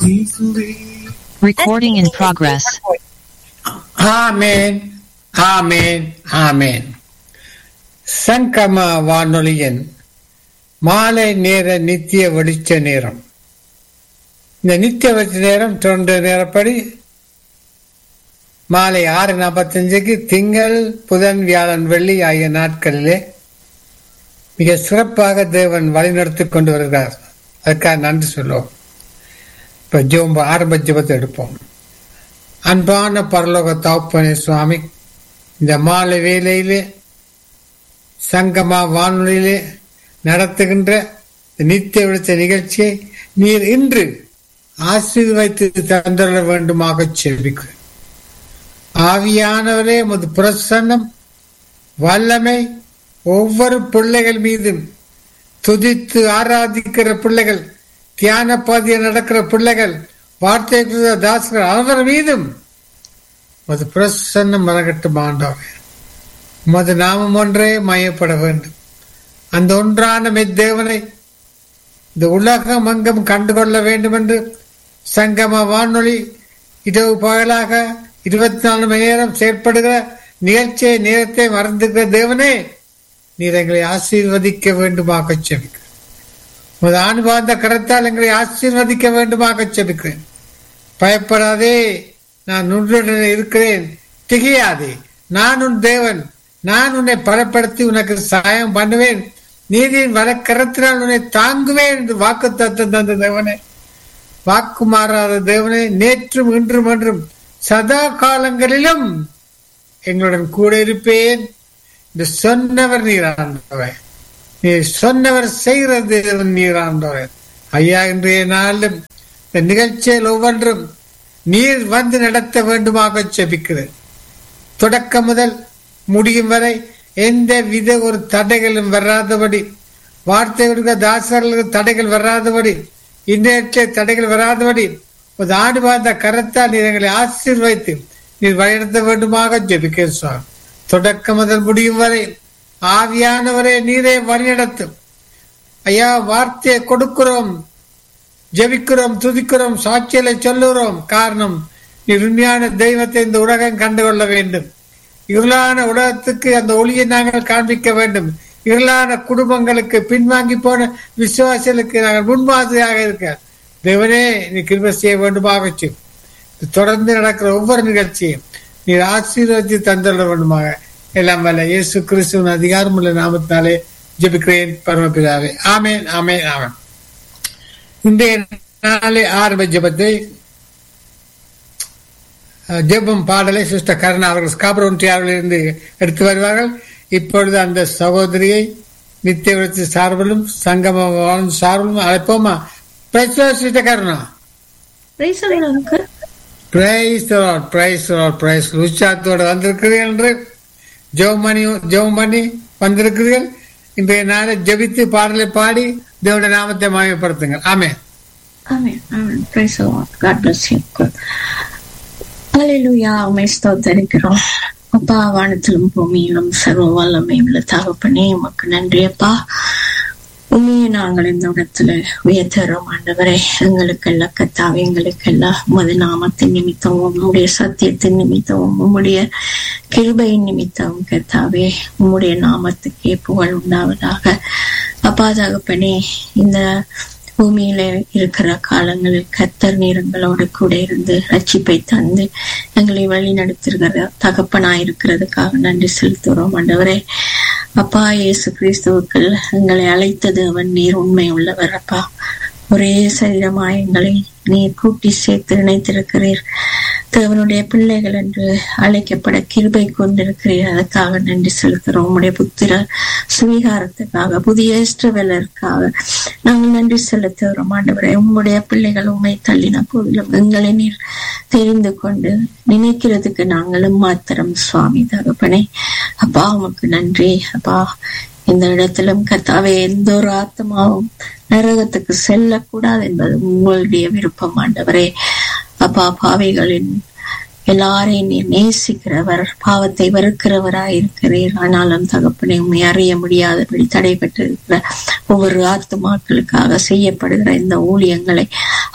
Recording in progress. ஆமேன் ஆமேன் ஆமேன் சங்கம வானொலியின் மாலை நேர நித்திய வெளிச்ச நேரம் இந்த நித்திய வெளிச்ச நேரம் தொண்டு நேரப்படி மாலை ஆறு நாற்பத்தஞ்சுக்கு திங்கள் புதன் வியாழன் வெள்ளி ஆகிய நாட்களிலே மிக சிறப்பாக தேவன் வழிநடத்தி கொண்டு வருகிறார் அதுக்காக நன்றி சொல்லுவோம் இப்போ ஜோம்ப ஆரம்ப ஜெபத்தை எடுப்போம் அன்பான பரலோக தாப்பனே சுவாமி இந்த மாலை வேளையிலே சங்கமா வானொலியிலே நடத்துகின்ற நித்திய விழுத்த நிகழ்ச்சியை நீர் இன்று ஆசீர்வைத்து தந்துள்ள வேண்டுமாக செபிக்கிறேன் ஆவியானவரே உமது பிரசன்னம் வல்லமை ஒவ்வொரு பிள்ளைகள் மீதும் துதித்து ஆராதிக்கிற பிள்ளைகள் தியான பாதையில் நடக்கிற பிள்ளைகள் வார்த்தை தாசர்கள் அவர் மீதும் உமது பிரசன்னம் மறக்கட்டும் ஆண்டவர் உமது நாமம் ஒன்றே மயப்பட வேண்டும் அந்த ஒன்றான மெத்தேவனை இந்த உலகம் அங்கும் கண்டுகொள்ள வேண்டும் என்று சங்கம வானொலி இரவு பகலாக இருபத்தி நாலு மணி நேரம் செயற்படுகிற நிகழ்ச்சியை நேரத்தை மறந்துகிற தேவனே நீர் எங்களை ஆசீர்வதிக்க வேண்டுமாக செபிக்கிறேன் உமது ஆணுபார்ந்த கரத்தால் எங்களை ஆசீர்வதிக்க வேண்டுமாக செபிக்கிறேன் பயப்படாதே நான் உன்னுடன் இருக்கிறேன் திகையாதே நான் உன் தேவன் நான் உன்னை பலப்படுத்தி உனக்கு சாயம் பண்ணுவேன் நீதியின் வலக்கரத்தினால் உன்னை தாங்குவேன் என்று வாக்கு தத்தம் தந்த தேவனே வாக்கு மாறாத தேவனே நேற்றும் இன்றும் என்றும் சதா காலங்களிலும் எங்களுடன் கூட இருப்பேன் என்று சொன்னவர் நீராண்டவர் நீ சொன்னவர் செய்கிற தேவன் நீராண்டவர் ஐயா இன்றைய நாளிலும் இந்த நிகழ்ச்சியில் ஒவ்வொன்றும் நீர் வந்து நடத்த வேண்டுமாக செபிக்கிறேன் தொடக்கம் முதல் முடியும் வரை எந்த வித ஒரு தடைகளும் வராதபடி வார்த்தை கொடுக்க தாசர்களுக்கு தடைகள் வராதபடி இன்றைய தடைகள் வராதபடி ஒரு ஆண்டு பார்த்த கரத்தால் நீர் எங்களை ஆசீர்வைத்து நீர் வழிநடத்த வேண்டுமாக ஜெபிக்க சுவாமி தொடக்கம் முதல் முடியும் வரை ஆவியானவரே நீரே வழிநடத்தும் ஐயா வார்த்தையை கொடுக்கிறோம் ஜெபிக்கிறோம் துதிக்கிறோம் சாட்சியலை சொல்லுகிறோம் காரணம் நீ உண்மையான தெய்வத்தை இந்த உலகம் கண்டுகொள்ள வேண்டும் இருளான உலகத்துக்கு அந்த ஒளியை நாங்கள் காண்பிக்க வேண்டும் இருளான குடும்பங்களுக்கு பின்வாங்கி போன விசுவாசிகளுக்கு நாங்கள் முன்மாதிரியாக இருக்க தேவனே நீ கிருப செய்ய வேண்டுமாக தொடர்ந்து நடக்கிற ஒவ்வொரு நிகழ்ச்சியும் நீர் ஆசீர்வதி தந்துள்ள வேண்டுமாக எல்லாம் வல்ல இயேசு கிறிஸ்துவின் அதிகாரமுள்ள நாமத்தினாலே ஜெபிக்கிறேன் பரமபிதாவே ஆமேன் ஆமேன் ஆமேன் இன்றைய நாளை ஆரம்ப ஜெபத்தை ஜெபம் பாடலை சிஸ்டர் கருணா அவர்கள் ஸ்காபரோன்றியாரிலிருந்து எடுத்து வருவார்கள் இப்பொழுது அந்த சகோதரியை நித்திய விருத்தி சார்பிலும் சங்கம சார்பிலும் அழைப்போமா sister Karuna prize prize prize உற்சாகத்தோடு வந்திருக்கிறீர்கள் என்று ஜெபம் பண்ணி ஜெபம் பண்ணி வந்திருக்கிறீர்கள் இன்றைய நாளை ஜெபித்து பாடலை பாடி தேவனுடைய நாமத்தை மாயப்படுத்துங்கள் ஆமே Amen. Amen. Praise the Lord. God bless you. Good. Hallelujah. உமை ஸ்தோத்தரிக்கிறோம் அப்பா வானத்திலும் பூமியிலும் சர்வ வல்லமை உள்ள தகப்பனே உமக்கு நன்றி அப்பா உண்மையை நாங்கள் இந்த இடத்துல உயர்த்துறோம் ஆண்டவரே எங்களுக்கெல்லாம் கத்தாவே எங்களுக்கெல்லாம் உமது நாமத்தின் நிமித்தமும் உம்முடைய சத்தியத்தின் நிமித்தமும் உம்முடைய கிருபையின் நிமித்தம் கத்தாவே உம்முடைய நாமத்துக்கே புகழ் உண்டாவதாக அப்பா தகப்பனே இந்த பூமியில இருக்கிற காலங்களில் கத்தர் நீரங்களோடு கூட இருந்து ரட்சிப்பை தந்து எங்களை வழி நடத்துகிற தகப்பனாயிருக்கிறதுக்காக நன்றி செலுத்துகிறோம் ஆண்டவரே அப்பா இயேசு கிறிஸ்துவுக்கள் எங்களை அழைத்தது அவன் நீர் உண்மை உள்ளவர் அப்பா ஒரே சரீரமாய் எங்களை நீர் கூட்டி சேர்த்து இணைத்திருக்கிறீர் தேவனுடைய பிள்ளைகள் என்று அழைக்கப்பட கிருபை கொண்டிருக்கிறீர் அதற்காக நன்றி செலுத்துகிறோம் உங்களுடைய புத்திர சுவீகாரத்துக்காக புதிய இஷ்டவேலருக்காக நாங்கள் நன்றி செலுத்துகிறோம் ஆண்டவரே உங்களுடைய பிள்ளைகள் உண்மை தள்ளின போதிலும் எங்களை நீர் தெரிந்து கொண்டு நினைக்கிறதுக்கு நாங்களும் மாத்திரம் சுவாமி தகப்பனே அப்பா உமக்கு நன்றி அப்பா இந்த இடத்திலும் கத்தாவே எந்த ஒரு ஆத்மாவும் நரகத்துக்கு செல்லக்கூடாது என்பது உங்களுடைய விருப்பம் ஆண்டவரே அப்பா பாவைகளின் எல்லாரையும் நீர் நேசிக்கிறவர் பாவத்தை வெறுக்கிறவராய் இருக்கிறீர் ஆனாலும் தகப்பனை உண்மை அறிய முடியாதபடி தடைபட்டிருக்கிற ஒவ்வொரு ஆத்துமாக்களுக்காக செய்யப்படுகிற இந்த ஊழியங்களை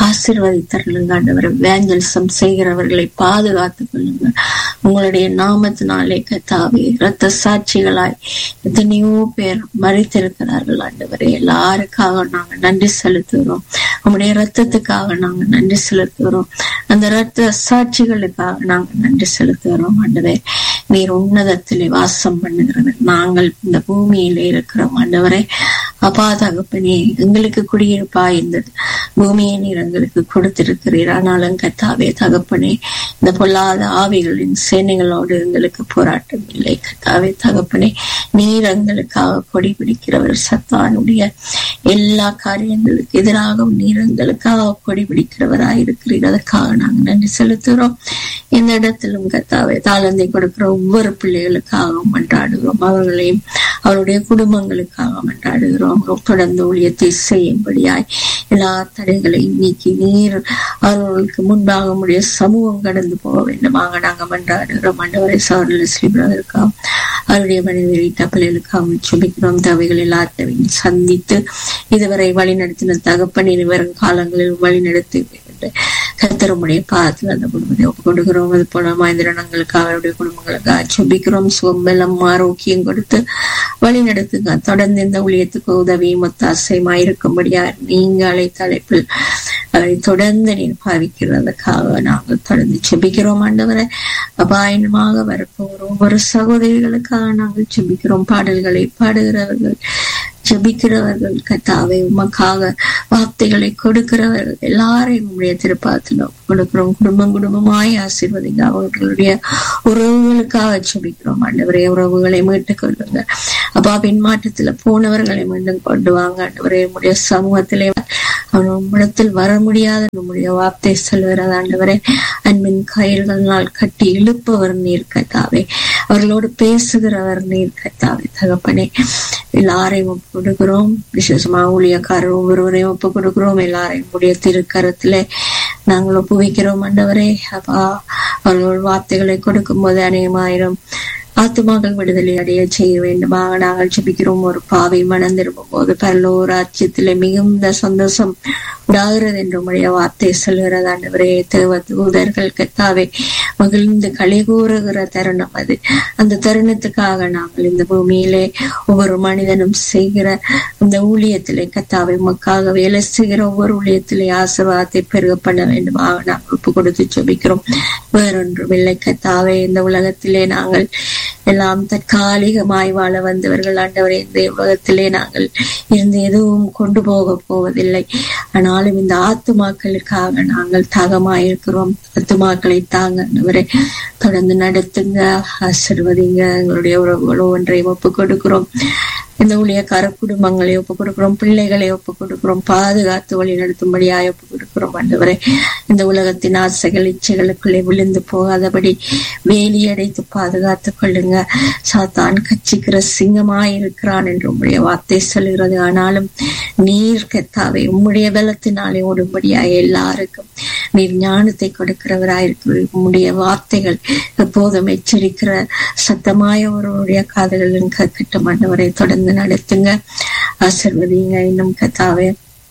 ஆசீர்வதித்தருளுங்க ஆண்டவரை வேஞ்சல்சம் செய்கிறவர்களை பாதுகாத்துக் கொள்ளுங்க உங்களுடைய நாமத்தினாலே கத்தாவே இரத்த சாட்சிகளாய் எத்தனையோ பேர் மறித்திருக்கிறார்கள் ஆண்டவரே எல்லாருக்காக நாங்க நன்றி செலுத்துகிறோம் உங்களுடைய ரத்தத்துக்காக நாங்க நன்றி செலுத்துகிறோம் அந்த ரத்த சாட்சிகளுக்காக நாங்க நன்றி செலுத்துகிறோம் ஆண்டவரே நீர் உன்னதத்திலே வாசம் பண்ணுகிறவர் நாங்கள் இந்த பூமியிலே இருக்கிறோம் ஆண்டவரே அப்பா தகப்பனே எங்களுக்கு குடியிருப்பா இருந்தது பூமியை நீர் எங்களுக்கு கொடுத்திருக்கிறீர் ஆனாலும் கத்தாவே தகப்பனே இந்த பொல்லாத ஆவிகளின் சேனைகளோடு எங்களுக்கு போராட்டம் இல்லை கத்தாவே தகப்பனே நீர் எங்களுக்காக கொடி பிடிக்கிறவர் சத்தானுடைய எல்லா காரியங்களுக்கு எதிராகவும் நீர் எங்களுக்காக கொடி பிடிக்கிறவராயிருக்கிறீர் அதற்காக நாங்கள் நன்றி செலுத்துகிறோம் இந்த இடத்திலும் கத்தாவே தாளந்தை கொடுக்கிற ஒவ்வொரு பிள்ளைகளுக்காகவும் மன்றாடுகிறோம் அவர்களையும் அவருடைய குடும்பங்களுக்காக மன்றாடுகிறோம் தொடர்ந்து ஊழியத்தை செய்யும்படியாய் எல்லா தடைகளையும் நீக்கி நீர் அவர்களுக்கு முன்பாக உடைய சமூகம் கடந்து போக வேண்டுமாக நாங்க மன்றாடுகிறோம் மண்டவரை சவரில் ஸ்ரீபிரதற்காகவும் அவருடைய மனைவி பிள்ளைகளுக்காகவும் சுபிக்கிறோம் தவைகள் எல்லாத்தையும் சந்தித்து இதுவரை வழி நடத்தின தகப்பனின் வரும் காலங்களில் வழி நடத்தி கத்தரமுடைய பாதத்தில் அந்த குடும்பத்தை ஒப்பு கொடுக்கிறோம் அது போல மாந்திரணங்களுக்காக அவருடைய குடும்பங்களுக்காக சுபிக்கிறோம் சுகம்பலம் ஆரோக்கியம் கொடுத்து வழி நடத்துங்க தொடர்ந்து இந்த ஊழியத்துக்கு உதவியும் ஒத்தாசையுமா இருக்கும்படியா நீங்க அழைத்த அழைப்பில் அவரை தொடர்ந்து நீர் பாவிக்கிறதுக்காக நாங்கள் தொடர்ந்து செபிக்கிறோம் ஆண்டவரை அபாயனமாக வரப்போகிற ஒவ்வொரு சகோதரிகளுக்காக நாங்கள் செபிக்கிறோம் பாடல்களை பாடுகிறவர்கள் ஜபிக்கிறவர்கள் கத்தாவை உமக்காக வார்த்தைகளை கொடுக்கிறவர்கள் எல்லாரையும் உடைய திருப்பாத்துல கொடுக்கிறோம் குடும்பம் குடும்பமாய் ஆசீர்வதிங்க அவர்களுடைய உறவுகளுக்காக ஜபிக்கிறோம் ஆண்டவரே உறவுகளை மீட்டுக் கொள்ளுங்க அப்பா பின்மாற்றத்துல போனவர்களை மீண்டும் கொண்டு வாங்க ஆண்டவரே உடைய சமூகத்திலே அவன் உம்மிடத்தில் வர முடியாத நம்முடைய வார்த்தை செல்கிறது ஆண்டவரே அன்பின் கயிறுகளினால் கட்டி இழுப்பவர் நீர் கத்தாவே அவர்களோடு பேசுகிறவர் நீர் கத்தாவே தகப்பனே எல்லாரையும் ஒப்பு கொடுக்கிறோம் விசேஷமா ஊழியக்காரர் ஒவ்வொருவரையும் ஒப்பு கொடுக்கிறோம் எல்லாரையும் உடைய திருக்கரத்துல நாங்கள் ஒப்பு வைக்கிறோம் ஆண்டவரே அப்பா அவர்கள் வார்த்தைகளை கொடுக்கும் போது அநேகமாயிரம் ஆத்துமாக்கள் விடுதலை அடைய செய்ய வேண்டுமாக நாங்கள் ஜபிக்கிறோம் ஒரு பாவை மனம் திரும்பும் போது பரலோராட்சியத்திலே மிகுந்த சந்தோஷம் உடாகிறது என்று உடைய வார்த்தை சொல்கிறது ஆண்டவரே தேவ தூதர்கள் கத்தாவே மகிழ்ந்து களி கூறுகிற தருணம் அது அந்த தருணத்துக்காக நாங்கள் இந்த பூமியிலே ஒவ்வொரு மனிதனும் செய்கிற இந்த ஊழியத்திலே கத்தாவை மக்காக வேலை செய்கிற ஒவ்வொரு ஊழியத்திலே ஆசீர்வாதத்தை பெருக பண்ண வேண்டுமாக நாங்கள் ஒப்பு கொடுத்து ஜபிக்கிறோம் வேறொன்றும் இல்லை கத்தாவே இந்த உலகத்திலே நாங்கள் எல்லாம் தற்காலிகமாய் வாழ வந்தவர்கள் ஆண்டவரே இந்த உலகத்திலே நாங்கள் இருந்து எதுவும் கொண்டு போக போவதில்லை ஆனாலும் இந்த ஆத்துமாக்களுக்காக நாங்கள் தாகமாயிருக்கிறோம் ஆத்துமாக்களை தாங்க ஆண்டவரே தொடர்ந்து நடத்துங்க ஆசிர்வதிங்க எங்களுடைய உறவுகளோ ஒன்றை ஒப்பு கொடுக்கிறோம் இந்த ஊழியக்கார குடும்பங்களை ஒப்பு கொடுக்கிறோம் பிள்ளைகளை ஒப்பு கொடுக்கிறோம் பாதுகாத்து வழி நடத்தும்படியாய் ஒப்பு கொடுக்கிறோம் ஆண்டவரே இந்த உலகத்தின் ஆசைகள் இச்சைகளுக்குள்ளே விழுந்து போகாதபடி வேலி அடைத்து பாதுகாத்துக் கொள்ளுங்க சாத்தான் கட்சிக்கிற சிங்கமாய் இருக்கிறான் என்று உம்முடைய வார்த்தை சொல்கிறது ஆனாலும் நீர் கத்தாவை உம்முடைய பலத்தினாலே ஓடும்படியாய் எல்லாருக்கும் நீர் ஞானத்தை கொடுக்கிறவராயிருக்கிற உம்முடைய வார்த்தைகள் எப்போதும் எச்சரிக்கிற சத்தமாய ஒருவருடைய காதல்களின் கற்கட்டும் ஆண்டவரை தொடர்ந்து நடத்துங்க ஆசிர்வதிங்க இன்னும் கத்தாவே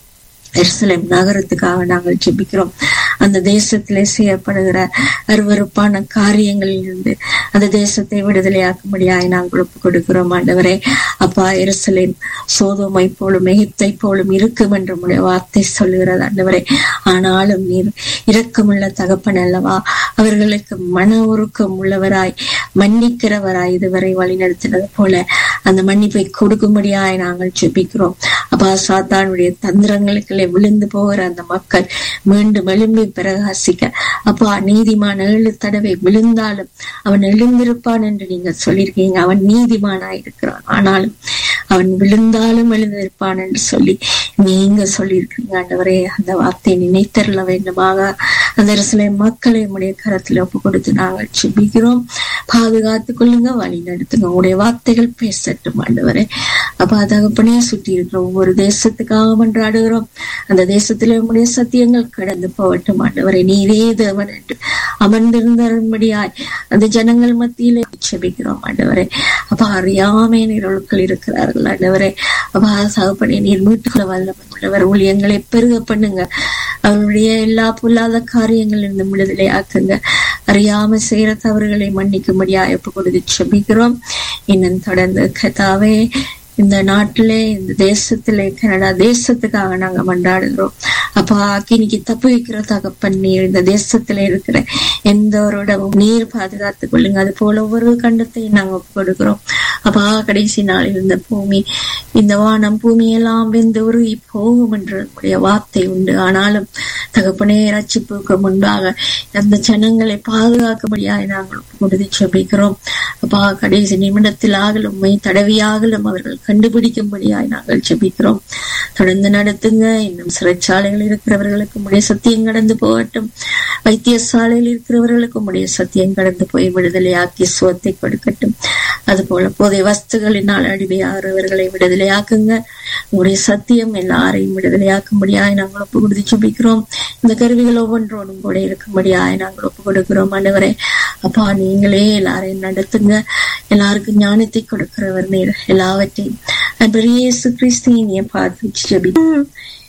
எருசலேம் நகரத்துக்காக நாங்கள் ஜெபிக்கிறோம் அந்த தேசத்திலே செய்யப்படுகிற அருவறுப்பான காரியங்களில் இருந்து அந்த தேசத்தை விடுதலையாக்கும்படியாய் நாங்கள் ஒப்பு கொடுக்கிறோம் ஆண்டவரே அப்பா எருசலேம் சோதோமை போலும் எகிப்தை போலும் இருக்கும் என்று உடைய வார்த்தை சொல்லுகிறது ஆண்டவரே ஆனாலும் நீர் இரக்கமுள்ள தகப்பன் அல்லவா அவர்களுக்கு மன உருக்கம் உள்ளவராய் மன்னிக்கிறவராய் இதுவரை வழிநடத்தினது போல அந்த மன்னிப்பை கொடுக்கும்படியாய் நாங்கள் ஜெபிக்கிறோம் அப்பா சாத்தானுடைய தந்திரங்களுக்குள்ளே விழுந்து போகிற அந்த மக்கள் மீண்டும் எழும்பி பிரகாசிக்க அப்பா நீதிமான் ஏழு தடவை விழுந்தாலும் அவன் எழுந்திருப்பான் என்று நீங்க சொல்லியிருக்கீங்க அவன் நீதிமானாய் இருக்கிறான் ஆனாலும் அவன் விழுந்தாலும் எழுந்திருப்பான் என்று சொல்லி நீங்க சொல்லியிருக்கீங்க ஆண்டவரே அந்த வார்த்தையை நினைத்தருள வேண்டுமாக அந்த சில மக்களை உடைய கரத்தில் ஒப்பு கொடுத்து நாங்கள் செபிக்கிறோம் பாதுகாத்து கொள்ளுங்க வழி நடத்துங்க உங்களுடைய வார்த்தைகள் பேசட்டும் ஆண்டவரே அப்ப தகப்பனே சுற்றி இருக்கிற ஒவ்வொரு தேசத்துக்காக மன்றாடுகிறோம் அந்த தேசத்திலே உங்களுடைய சத்தியங்கள் கடந்து போகட்டும் ஆண்டவரே நீரே தேவன் என்று அமர்ந்திருந்தபடியாய் அந்த ஜனங்கள் மத்தியிலே செபிக்கிறோம் ஆண்டவரே அப்ப அறியாமை நிரலுக்கள் இருக்கிறார்கள் ஆண்டவரே அப்ப தகப்பனே நீர் மீட்டுக்குள்ள வல்லவர் உள்ளவர் ஊழியங்களை பெருக பண்ணுங்க அவருடைய எல்லா பொல்லாத காரியங்களிலிருந்து விடுதலை ஆக்குங்க அறியாம செய்யற தவறுகளை மன்னிக்கும்படியா எப்ப கொடுத்து செபிக்கிறோம் இன்னும் தொடர்ந்து கதாவே இந்த நாட்டிலே இந்த தேசத்திலே கனடா தேசத்துக்காக நாங்க மன்றாடுகிறோம் அப்பா அக்கினிக்கு தப்பு வைக்கிற தகப்பன் நீர் இந்த தேசத்துல இருக்கிற எந்த ஒரு இடமும் நீர் பாதுகாத்துக் கொள்ளுங்க அது போல ஒவ்வொரு கண்டத்தையும் நாங்க ஒப்பு கொடுக்கிறோம் அப்பா கடைசி நாளில் இந்த பூமி இந்த வானம் பூமி எல்லாம் வெந்து உருகி போகும் என்று நம்முடைய வார்த்தை உண்டு ஆனாலும் தகப்பனே ரட்சிப்புக்கு முன்பாக அந்த ஜனங்களை பாதுகாக்கும்படியாக நாங்கள் கொடுத்து செபிக்கிறோம் அப்பா கடைசி நிமிடத்தில் ஆகலும் மை தடவியாகலும் அவர்கள் கண்டுபிடிக்கும்படியாய் நாங்கள் செபிக்கிறோம் தொடர்ந்து நடத்துங்க இன்னும் சிறைச்சாலைகள் இருக்கிறவர்களுக்கு உடைய சத்தியம் கடந்து போகட்டும் வைத்தியசாலையில் இருக்கிறவர்களுக்கு உடைய சத்தியம் கடந்து போய் விடுதலையாக்கி சுவத்தை கொடுக்கட்டும் அதுபோல போதைய வஸ்துகளினால் அடிமையாகிறவர்களை விடுதலையாக்குங்க உங்களுடைய சத்தியம் எல்லாரையும் விடுதலையாக்கும்படியாய் நாங்கள் ஒப்பு கொடுத்து செபிக்கிறோம் இந்த கருவிகள் ஒவ்வொன்றோடும் கூட இருக்கும்படியாய் நாங்கள் ஒப்பு கொடுக்கிறோம் ஆண்டவரே அப்பா நீங்களே எல்லாரையும் நடத்துங்க எல்லாருக்கும் ஞானத்தை கொடுக்கிறவர் நீர் எல்லாவற்றையும் அன்பர் இயேசு கிறிஸ்து இனிய பார்த்து ஜெபி